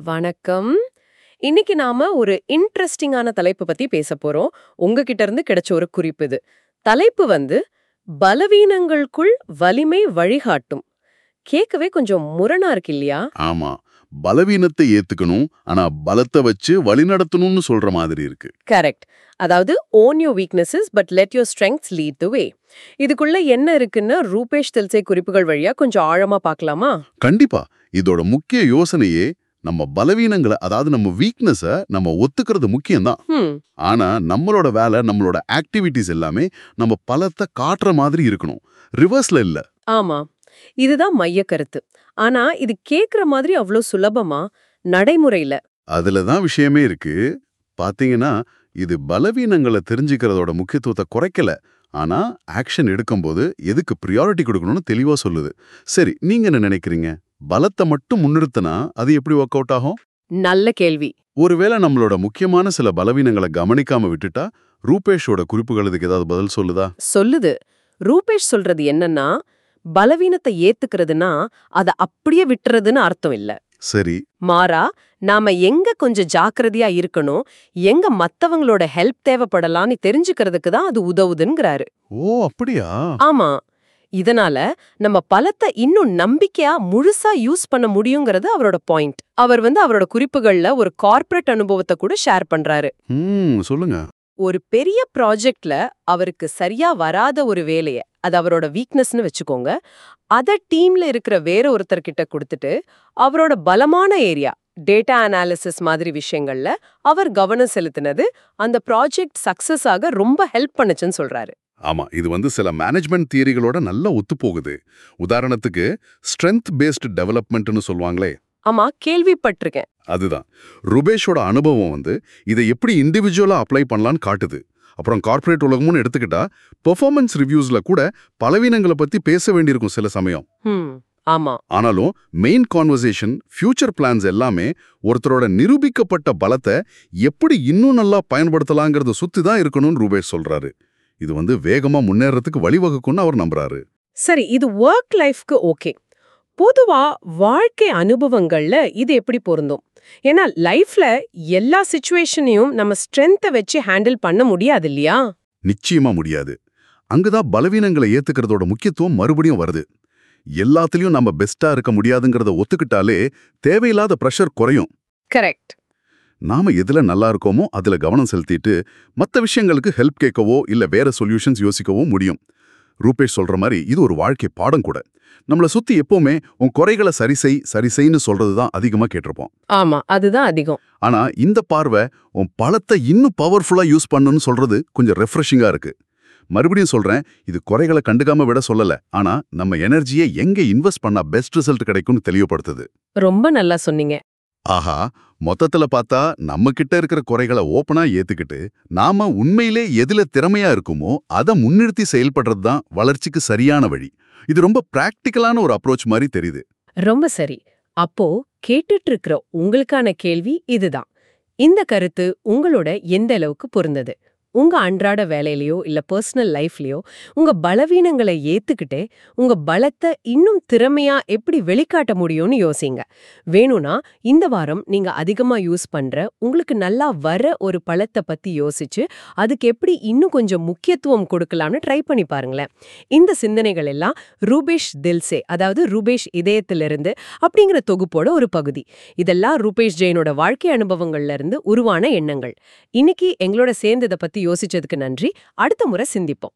வணக்கம் இன்னைக்கு நாம ஒரு இன்ட்ரெஸ்டிங்கான தலைப்பு பத்தி பேச போறோம் உங்ககிட்ட இருந்து கிடைச்ச ஒரு குறிப்பு இது தலைப்பு வந்து பலவீனங்களுக்குள் வலிமை வழிகாட்டும் கேட்கவே கொஞ்சம் முரணா இருக்கு இல்லையா ஆமா பலவீனத்தை ஏத்துக்கணும் ஆனா பலத்தை வச்சு வழிநடத்தணும்னு சொல்ற மாதிரி இருக்கு கரெக்ட் அதாவது own your weaknesses but let your strengths lead the way இதுக்குள்ள என்ன இருக்குன்னு ரூபேஷ் தில்சே குறிப்புகள் வழியா கொஞ்சம் ஆழமா பார்க்கலாமா கண்டிப்பா இதோட முக்கிய யோசனையே நம்ம பலவீனங்களை அதாவது நம்ம வீக்னஸ நம்ம ஒத்துக்கிறது முக்கியம்தான் ஹம் ஆனா நம்மளோட வேலை நம்மளோட ஆக்டிவிட்டிஸ் எல்லாமே நம்ம பலத்தை காட்டுற மாதிரி இருக்கணும் ரிவர்ஸ்ல இல்ல ஆமா இதுதான் மைய கருத்து ஆனா இது கேக்குற மாதிரி அவ்வளோ சுலபமா நடைமுறையில அதுல தான் விஷயமே இருக்கு பாத்தீங்கன்னா இது பலவீனங்களை தெரிஞ்சுக்கிறதோட முக்கியத்துவத்தை குறைக்கல ஆனா ஆக்ஷன் எடுக்கும்போது எதுக்கு ப்ரியாரிட்டி கொடுக்கணும்னு தெளிவா சொல்லுது சரி நீங்க என்ன நினைக்கிறீங்க பலத்தை மட்டும் முன்னிறுத்தினா அது எப்படி ஒர்க் அவுட் ஆகும் நல்ல கேள்வி ஒருவேளை நம்மளோட முக்கியமான சில பலவீனங்களை கவனிக்காம விட்டுட்டா ரூபேஷோட குறிப்புகள் இதுக்கு ஏதாவது பதில் சொல்லுதா சொல்லுது ரூபேஷ் சொல்றது என்னன்னா பலவீனத்தை ஏத்துக்கிறதுனா அத அப்படியே விட்டுறதுன்னு அர்த்தம் இல்ல சரி மாறா நாம எங்க கொஞ்சம் ஜாக்கிரதையா இருக்கணும் எங்க மத்தவங்களோட ஹெல்ப் தேவைப்படலாம்னு தெரிஞ்சுக்கிறதுக்கு தான் அது உதவுதுங்கிறாரு ஓ அப்படியா ஆமா இதனால நம்ம பலத்தை இன்னும் நம்பிக்கையா முழுசா யூஸ் பண்ண முடியுங்கிறது அவரோட பாயிண்ட் அவர் வந்து அவரோட குறிப்புகள்ல ஒரு கார்ப்பரேட் அனுபவத்தை கூட ஷேர் பண்றாரு ம் சொல்லுங்க ஒரு பெரிய ப்ராஜெக்ட்ல அவருக்கு சரியா வராத ஒரு வேலைய அது அவரோட வீக்னஸ்னு வச்சுக்கோங்க அத டீம்ல இருக்கிற வேற ஒருத்தர்கிட்ட கொடுத்துட்டு அவரோட பலமான ஏரியா டேட்டா அனாலிசிஸ் மாதிரி விஷயங்கள்ல அவர் கவனம் செலுத்தினது அந்த ப்ராஜெக்ட் சக்சஸ் ஆக ரொம்ப ஹெல்ப் பண்ணுச்சுன்னு சொல்றாரு ஆமா இது வந்து சில மேனேஜ்மெண்ட் தியரிகளோட நல்லா ஒத்துப்போகுது உதாரணத்துக்கு ஸ்ட்ரென்த் பேஸ்டு டெவலப்மெண்ட்னு சொல்லுவாங்களே ஆமா கேள்விப்பட்டிருக்கேன் அதுதான் ருபேஷோட அனுபவம் வந்து இதை எப்படி இண்டிவிஜுவலா அப்ளை பண்ணலான்னு காட்டுது அப்புறம் கார்ப்பரேட் உலகம்னு எடுத்துக்கிட்டா பெர்ஃபார்மன்ஸ் ரிவ்யூஸ்ல கூட பலவீனங்களை பத்தி பேச வேண்டியிருக்கும் சில சமயம் ஹம் ஆமா ஆனாலும் மெயின் கான்வர்சேஷன் ஃபியூச்சர் பிளான்ஸ் எல்லாமே ஒருத்தரோட நிரூபிக்கப்பட்ட பலத்தை எப்படி இன்னும் நல்லா பயன்படுத்தலாங்கிறத சுத்தி தான் இருக்கணும்னு ரூபேஷ் சொல்றாரு இது வந்து வேகமா முன்னேறதுக்கு வழிவகுக்கும்னு அவர் நம்புறாரு சரி இது ஒர்க் லைஃப்க்கு ஓகே பொதுவா வாழ்க்கை அனுபவங்கள்ல இது எப்படி பொருந்தும் ஏன்னா லைஃப்ல எல்லா சுச்சுவேஷனையும் நம்ம ஸ்ட்ரென்த்தை வச்சு ஹேண்டில் பண்ண முடியாது இல்லையா நிச்சயமா முடியாது அங்கதான் பலவீனங்களை ஏத்துக்கிறதோட முக்கியத்துவம் மறுபடியும் வருது எல்லாத்துலயும் நம்ம பெஸ்டா இருக்க முடியாதுங்கிறத ஒத்துக்கிட்டாலே தேவையில்லாத ப்ரெஷர் குறையும் கரெக்ட் நாம எதுல நல்லா இருக்கோமோ அதுல கவனம் செலுத்திட்டு மத்த விஷயங்களுக்கு ஹெல்ப் கேட்கவோ இல்ல வேற சொல்யூஷன்ஸ் யோசிக்கவோ முடியும் ரூபேஷ் சொல்ற மாதிரி இது ஒரு வாழ்க்கை பாடம் கூட நம்மள சுத்தி எப்பவுமே உன் குறைகளை சரி செய் சரி செய்ன்னு சொல்றது தான் அதிகமா கேட்டிருப்போம் ஆமா அதுதான் அதிகம் ஆனா இந்த பார்வை உன் பலத்தை இன்னும் பவர்ஃபுல்லா யூஸ் பண்ணுன்னு சொல்றது கொஞ்சம் ரெஃப்ரெஷிங்கா இருக்கு மறுபடியும் சொல்றேன் இது குறைகளை கண்டுக்காம விட சொல்லல ஆனா நம்ம எனர்ஜியை எங்க இன்வெஸ்ட் பண்ணா பெஸ்ட் ரிசல்ட் கிடைக்கும்னு தெளிவுபடுத்துது ரொம்ப நல்லா சொன்னீங்க ஆஹா மொத்தத்துல பார்த்தா நம்ம கிட்ட இருக்கிற குறைகளை ஓப்பனா ஏத்துக்கிட்டு நாம உண்மையிலே எதுல திறமையா இருக்குமோ அதை முன்னிறுத்தி செயல்படுறது தான் வளர்ச்சிக்கு சரியான வழி இது ரொம்ப பிராக்டிக்கலான ஒரு அப்ரோச் மாதிரி தெரியுது ரொம்ப சரி அப்போ கேட்டுட்டு இருக்கிற உங்களுக்கான கேள்வி இதுதான் இந்த கருத்து உங்களோட எந்த அளவுக்கு பொருந்தது உங்க அன்றாட வேலையிலயோ இல்ல பர்சனல் லைஃப்லயோ உங்க பலவீனங்களை ஏத்துக்கிட்டே உங்க பலத்தை இன்னும் திறமையா எப்படி வெளிக்காட்ட முடியும்னு யோசிங்க வேணும்னா இந்த வாரம் நீங்க அதிகமா யூஸ் பண்ற உங்களுக்கு நல்லா வர ஒரு பழத்தை பத்தி யோசிச்சு அதுக்கு எப்படி இன்னும் கொஞ்சம் முக்கியத்துவம் கொடுக்கலாம்னு ட்ரை பண்ணி பாருங்களேன் இந்த சிந்தனைகள் எல்லாம் ரூபேஷ் தில்சே அதாவது ரூபேஷ் இதயத்திலிருந்து அப்படிங்கிற தொகுப்போட ஒரு பகுதி இதெல்லாம் ரூபேஷ் ஜெயினோட வாழ்க்கை அனுபவங்கள்ல இருந்து உருவான எண்ணங்கள் இன்னைக்கு எங்களோட சேர்ந்து இதை பத்தி யோசிச்சதுக்கு நன்றி அடுத்த முறை சிந்திப்போம்